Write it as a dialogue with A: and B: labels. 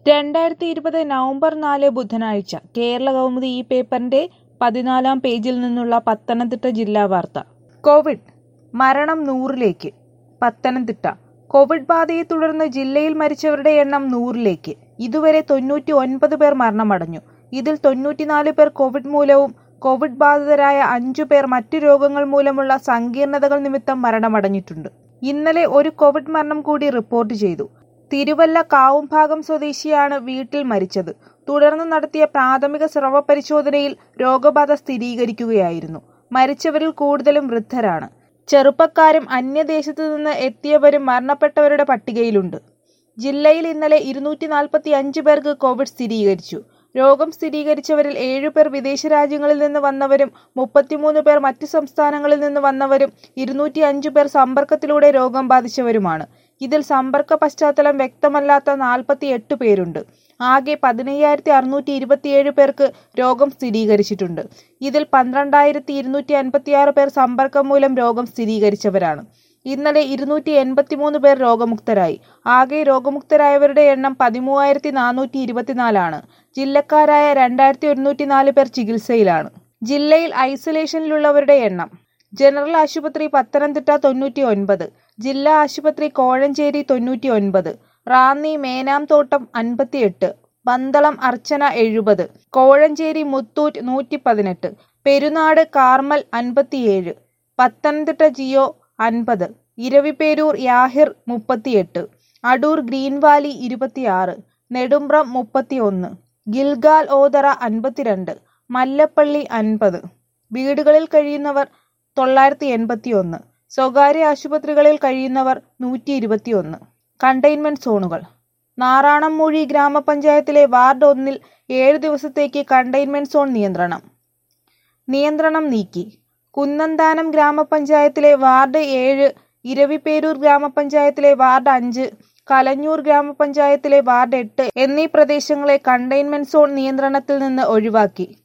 A: രണ്ടായിരത്തി ഇരുപത് നവംബർ നാല് ബുധനാഴ്ച കേരള കൗമുദി ഈ പേപ്പറിന്റെ പതിനാലാം പേജിൽ നിന്നുള്ള പത്തനംതിട്ട ജില്ലാ വാർത്ത കോവിഡ് മരണം നൂറിലേക്ക് പത്തനംതിട്ട കോവിഡ് ബാധയെ തുടർന്ന് ജില്ലയിൽ മരിച്ചവരുടെ എണ്ണം നൂറിലേക്ക് ഇതുവരെ തൊണ്ണൂറ്റി ഒൻപത് പേർ മരണമടഞ്ഞു ഇതിൽ തൊണ്ണൂറ്റിനാല് പേർ കോവിഡ് മൂലവും കോവിഡ് ബാധിതരായ അഞ്ചു പേർ മറ്റു രോഗങ്ങൾ മൂലമുള്ള സങ്കീർണതകൾ നിമിത്തം മരണമടഞ്ഞിട്ടുണ്ട് ഇന്നലെ ഒരു കോവിഡ് മരണം കൂടി റിപ്പോർട്ട് ചെയ്തു തിരുവല്ല കാവുംഭാഗം സ്വദേശിയാണ് വീട്ടിൽ മരിച്ചത് തുടർന്ന് നടത്തിയ പ്രാഥമിക സ്രവ പരിശോധനയിൽ രോഗബാധ സ്ഥിരീകരിക്കുകയായിരുന്നു മരിച്ചവരിൽ കൂടുതലും വൃദ്ധരാണ് ചെറുപ്പക്കാരും അന്യദേശത്തു നിന്ന് എത്തിയവരും മരണപ്പെട്ടവരുടെ പട്ടികയിലുണ്ട് ജില്ലയിൽ ഇന്നലെ ഇരുന്നൂറ്റി നാൽപ്പത്തി അഞ്ച് പേർക്ക് കോവിഡ് സ്ഥിരീകരിച്ചു രോഗം സ്ഥിരീകരിച്ചവരിൽ ഏഴുപേർ വിദേശ രാജ്യങ്ങളിൽ നിന്ന് വന്നവരും മുപ്പത്തിമൂന്ന് പേർ മറ്റു സംസ്ഥാനങ്ങളിൽ നിന്ന് വന്നവരും ഇരുന്നൂറ്റി അഞ്ച് പേർ സമ്പർക്കത്തിലൂടെ രോഗം ബാധിച്ചവരുമാണ് ഇതിൽ സമ്പർക്ക പശ്ചാത്തലം വ്യക്തമല്ലാത്ത നാൽപ്പത്തി എട്ട് പേരുണ്ട് ആകെ പതിനയ്യായിരത്തി അറുന്നൂറ്റി ഇരുപത്തിയേഴ് പേർക്ക് രോഗം സ്ഥിരീകരിച്ചിട്ടുണ്ട് ഇതിൽ പന്ത്രണ്ടായിരത്തി ഇരുന്നൂറ്റി അൻപത്തിയാറ് പേർ സമ്പർക്കം മൂലം രോഗം സ്ഥിരീകരിച്ചവരാണ് ഇന്നലെ ഇരുന്നൂറ്റി എൺപത്തിമൂന്ന് പേർ രോഗമുക്തരായി ആകെ രോഗമുക്തരായവരുടെ എണ്ണം പതിമൂവായിരത്തി നാനൂറ്റി ഇരുപത്തിനാലാണ് ജില്ലക്കാരായ രണ്ടായിരത്തി ഒരുന്നൂറ്റി നാല് പേർ ചികിത്സയിലാണ് ജില്ലയിൽ ഐസൊലേഷനിലുള്ളവരുടെ എണ്ണം ജനറൽ ആശുപത്രി പത്തനംതിട്ട തൊണ്ണൂറ്റി ഒൻപത് ജില്ലാ ആശുപത്രി കോഴഞ്ചേരി തൊണ്ണൂറ്റി ഒൻപത് റാന്നി മേനാംതോട്ടം അൻപത്തിയെട്ട് പന്തളം അർച്ചന എഴുപത് കോഴഞ്ചേരി മുത്തൂറ്റ് നൂറ്റി പതിനെട്ട് പെരുനാട് കാർമൽ അൻപത്തിയേഴ് പത്തനംതിട്ട ജിയോ അൻപത് ഇരവിപേരൂർ യാഹിർ മുപ്പത്തിയെട്ട് അടൂർ ഗ്രീൻ വാലി ഇരുപത്തിയാറ് നെടുമ്പ്രം മുപ്പത്തിയൊന്ന് ഗിൽഗാൽ ഓതറ അൻപത്തിരണ്ട് മല്ലപ്പള്ളി അൻപത് വീടുകളിൽ കഴിയുന്നവർ തൊള്ളായിരത്തി എൺപത്തി ഒന്ന് സ്വകാര്യ ആശുപത്രികളിൽ കഴിയുന്നവർ നൂറ്റി ഇരുപത്തിയൊന്ന് കണ്ടെയ്ൻമെന്റ് സോണുകൾ നാറാണംമൂഴി ഗ്രാമപഞ്ചായത്തിലെ വാർഡ് ഒന്നിൽ ഏഴ് ദിവസത്തേക്ക് കണ്ടെയ്ൻമെന്റ് സോൺ നിയന്ത്രണം നിയന്ത്രണം നീക്കി കുന്നന്താനം ഗ്രാമപഞ്ചായത്തിലെ വാർഡ് ഏഴ് ഇരവിപേരൂർ ഗ്രാമപഞ്ചായത്തിലെ വാർഡ് അഞ്ച് കലഞ്ഞൂർ ഗ്രാമപഞ്ചായത്തിലെ വാർഡ് എട്ട് എന്നീ പ്രദേശങ്ങളെ കണ്ടെയ്ൻമെന്റ് സോൺ നിയന്ത്രണത്തിൽ നിന്ന് ഒഴിവാക്കി